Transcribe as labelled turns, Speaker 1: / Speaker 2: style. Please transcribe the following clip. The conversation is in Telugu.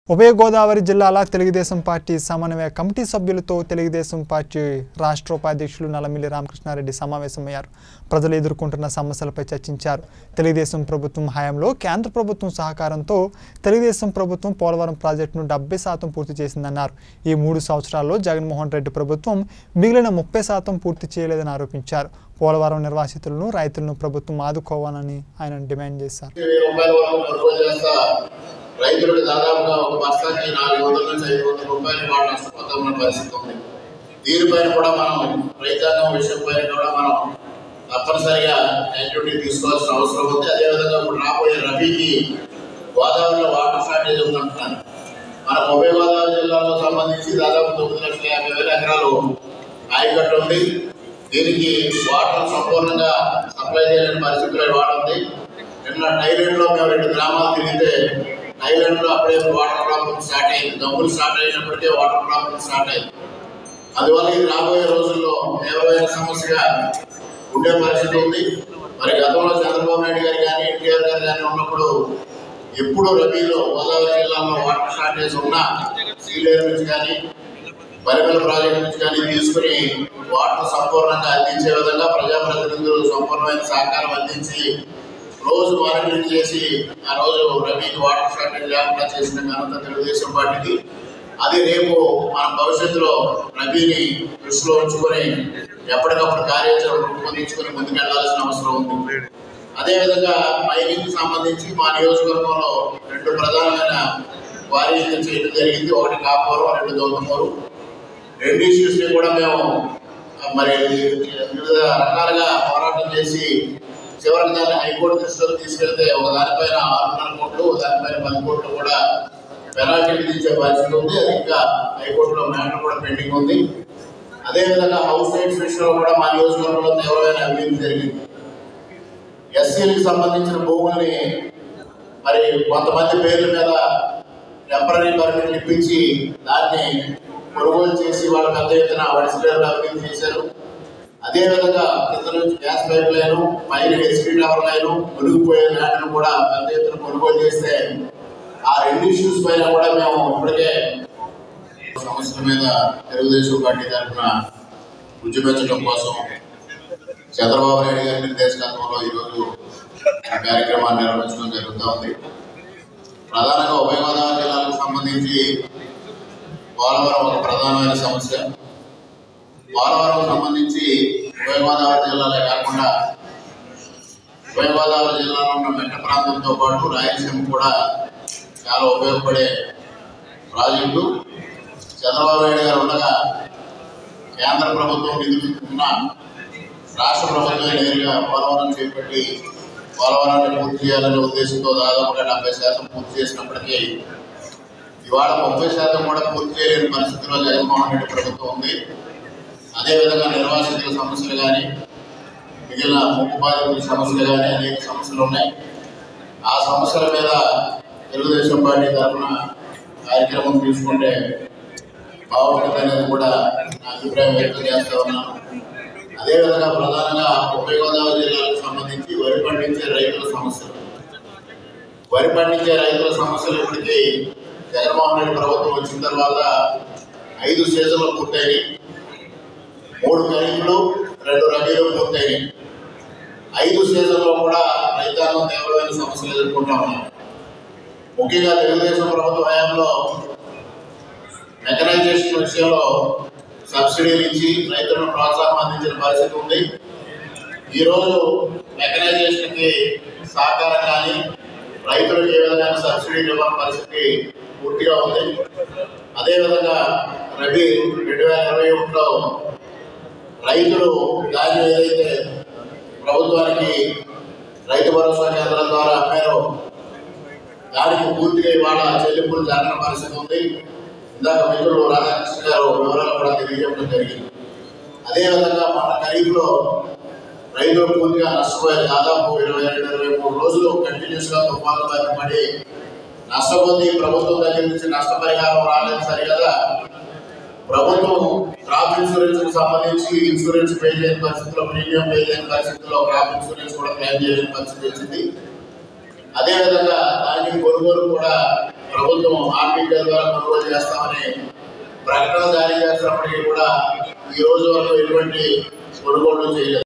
Speaker 1: ఉభయ గోదావరి జిల్లాల తెలుగుదేశం పార్టీ సమన్వయ కమిటీ సభ్యులతో తెలుగుదేశం పార్టీ రాష్ట్ర ఉపాధ్యక్షులు నల్లమిల్లి రామకృష్ణారెడ్డి సమావేశమయ్యారు ప్రజలు ఎదుర్కొంటున్న సమస్యలపై చర్చించారు తెలుగుదేశం ప్రభుత్వం హయాంలో కేంద్ర ప్రభుత్వం సహకారంతో తెలుగుదేశం ప్రభుత్వం పోలవరం ప్రాజెక్టును డెబ్బై శాతం పూర్తి చేసిందన్నారు ఈ మూడు సంవత్సరాల్లో జగన్మోహన్ రెడ్డి ప్రభుత్వం మిగిలిన ముప్పై శాతం పూర్తి చేయలేదని ఆరోపించారు పోలవరం నిర్వాసితులను రైతులను ప్రభుత్వం ఆదుకోవాలని ఆయన డిమాండ్ చేశారు
Speaker 2: వెయ్యి రూపాయల వరకు కొనుగోలు చేస్తా రైతులకు దాదాపుగా ఒక బస్తాకి నాలుగు వందల నుంచి ఐదు వందల రూపాయలు వాళ్ళు నష్టపోతా ఉన్న పరిస్థితి ఉంది దీనిపైన కూడా మనం రైతాంగం విషయం పైన కూడా మనం తప్పనిసరిగా యాక్టివిటీ తీసుకోవాల్సిన అవసరం ఉంది అదేవిధంగా ఇప్పుడు రాబోయే రబీకి గోదావరిలో వాటర్ షార్టేజ్ ఉందంటున్నారు మన ఉభయ గోదావరి జిల్లాలో సంబంధించి దాదాపు తొమ్మిది లక్షల యాభై వేల ఎకరాలు ఆయకట్టు ఉంది దీనికి వాటర్ సంపూర్ణంగా సప్లై చేయలేని పరిస్థితులు వాడుంది నిన్న టైలెండ్ లో మేము రెండు గ్రామాలు తిరిగితే టైలెండ్ లో అప్పుడే వాటర్ ప్రాబ్లం స్టార్ట్ అయింది డబ్బులు స్టార్ట్ అయినప్పటికే వాటర్ ప్రాబ్లం స్టార్ట్ అయింది అందువల్ల ఇది రాబోయే రోజుల్లో తీవ్రమైన సమస్యగా ఉండే పరిస్థితి ఉంది మరి గతంలో చంద్రబాబు నాయుడు గారు కానీ ఎన్టీఆర్ గారు కానీ ఉన్నప్పుడు ఎప్పుడు రబీలో గోదావరి జిల్లాలో వాటర్ షార్టేజ్ ఉన్నా సీలేరు నుంచి కానీ పరిమళ ప్రాజెక్టు నుంచి కానీ తీసుకుని వాటర్ సంపూర్ణంగా అందించే విధంగా ప్రజాప్రతినిధులు సంపూర్ణమైన సహకారం అందించి రోజు మానిటరింగ్ చేసి ఆ రోజు రబీకి వాటర్ షార్టేజ్ లేకుండా చేసిన ఘనత తెలుగుదేశం పార్టీకి అది రేపు మన భవిష్యత్తులో రబీని దృష్టిలో ఉంచుకొని ఎప్పటికప్పుడు కార్యాచరణ రూపొందించుకొని ముందుకెళ్లాల్సిన అవసరం ఉంది అదేవిధంగా మైనింగ్ సంబంధించి మా నియోజకవర్గంలో రెండు ప్రధానమైన వారీలు చేయడం జరిగింది ఒకటి కాపురం రెండు దొంగమూరు రెండు ఇష్యూస్ ని కూడా మేము ఆ, మరి వివిధ రకాలుగా పోరాటం చేసి చివరికి దాన్ని హైకోర్టు దృష్టిలో తీసుకెళ్తే ఒక దానిపైన ఆరున్నర కోట్లు ఒక దానిపైన పది కోట్లు కూడా పెనాల్టీ విధించే పరిస్థితి ఉంది అది ఇంకా హైకోర్టులో మ్యాటర్ కూడా పెండింగ్ ఉంది అదేవిధంగా హౌస్ రైట్స్ విషయంలో కూడా మా నియోజకవర్గంలో తీవ్రమైన అభివృద్ధి జరిగింది ఎస్సీలకు సంబంధించిన భూముల్ని మరి కొంతమంది పేర్ల మీద టెంపరీ పర్మిట్ ఇప్పించి దాన్ని కొనుగోలు చేసి వాళ్ళ పెద్ద ఎత్తున వడిసిలేరు అభివృద్ధి చేశారు అదేవిధంగా కింద నుంచి గ్యాస్ పైప్ లైన్ పైన ఎస్పీ టవర్ లైన్ మునిగిపోయే ల్యాండ్ను కూడా పెద్ద ఎత్తున కొనుగోలు చేస్తే ఆ రెండు ఇష్యూస్ పైన కూడా మేము ఇప్పటికే సమస్యల మీద తెలుగుదేశం పార్టీ తరఫున ఉద్యమించడం కోసం చంద్రబాబు నాయుడు గారి నిర్దేశకత్వంలో ఈరోజు ఈ కార్యక్రమాన్ని నిర్వహించడం జరుగుతూ ఉంది ప్రధానంగా ఉభయ గోదావరి జిల్లాలకు సంబంధించి పోలవరం ఒక ప్రధానమైన సమస్య పోలవరం సంబంధించి ఉభయ గోదావరి జిల్లాలే కాకుండా ఉభయ గోదావరి జిల్లాలో ఉన్న మెట్ట ప్రాంతంతో పాటు రాయలసీమ కూడా చాలా ఉపయోగపడే ప్రాజెక్టు చంద్రబాబు నాయుడు గారు ఉండగా కేంద్ర ప్రభుత్వం నిధులు ఉన్న రాష్ట్ర ప్రభుత్వం నేరుగా పోలవరం చేపట్టి పోలవరాన్ని పూర్తి చేయాలనే ఉద్దేశంతో దాదాపుగా డెబ్బై శాతం పూర్తి చేసినప్పటికీ ఇవాళ ముప్పై శాతం కూడా పూర్తి చేయలేని పరిస్థితిలో జగన్మోహన్ రెడ్డి ప్రభుత్వం ఉంది అదేవిధంగా నిర్వాసితుల సమస్యలు కానీ మిగిలిన ముప్పు బాధితుల సమస్యలు కానీ అనేక సమస్యలు ఉన్నాయి ఆ సమస్యల మీద తెలుగుదేశం పార్టీ తరఫున కార్యక్రమం తీసుకుంటే బాగుంటుంది అనేది కూడా నా అభిప్రాయం వ్యక్తం చేస్తా ఉన్నాను అదేవిధంగా ప్రధానంగా ఉభయ గోదావరి జిల్లాలకు సంబంధించి వరి పండించే రైతుల సమస్యలు వరి పండించే రైతుల సమస్యలు ఇప్పటికీ జగన్మోహన్ రెడ్డి ప్రభుత్వం వచ్చిన తర్వాత ఐదు సీజన్లు పూర్తయినాయి మూడు ఖరీఫ్లు రెండు రబీలు పూర్తయినాయి ఐదు సీజన్లో కూడా రైతాంగం తీవ్రమైన సమస్యలు ఎదుర్కొంటా ఉన్నారు ముఖ్యంగా తెలుగుదేశం ప్రభుత్వ హయాంలో మెకనైజేషన్ విషయంలో సబ్సిడీలు ఇచ్చి రైతులను ప్రోత్సాహం అందించిన పరిస్థితి ఉంది ఈరోజు మెకనైజేషన్కి సహకారం కానీ రైతులకు ఏ విధమైన సబ్సిడీలు ఇవ్వని పరిస్థితి పూర్తిగా ఉంది అదేవిధంగా రబీ రెండు వేల ఇరవై ఒకటిలో రైతులు ధాన్యం ఏదైతే ప్రభుత్వానికి రైతు భరోసా కేంద్రం ద్వారా అమ్మారో దానికి పూర్తిగా ఇవాళ చెల్లింపులు జరగని పరిస్థితి ఉంది ఇందాక మిత్రులు రాధాకృష్ణ గారు వివరాలు కూడా తెలియజేయడం జరిగింది అదేవిధంగా మన ఖరీఫ్లో రైతులు పూర్తిగా నష్టపోయారు దాదాపు ఇరవై రెండు ఇరవై మూడు రోజులు కంటిన్యూస్ గా తుఫాను బారిన పడి నష్టపోతే ఈ ప్రభుత్వం దగ్గర నుంచి నష్టపరిహారం రాలేదు సరిగదా ప్రభుత్వం క్రాప్ ఇన్సూరెన్స్ కు సంబంధించి ఇన్సూరెన్స్ పే చేయని పరిస్థితిలో ప్రీమియం పే చేయని పరిస్థితిలో క్రాప్ ఇన్సూరెన్స్ కూడా క్లెయిమ్ చేయలేని పరిస్థితి వచ్చింది అదేవిధంగా ధాన్యం కొనుగోలు కూడా ప్రభుత్వం ఆర్బీఐ ద్వారా కొనుగోలు చేస్తామని ప్రకటన జారీ చేసినప్పటికీ కూడా ఈ రోజు వరకు ఎటువంటి కొనుగోలు చేయలేదు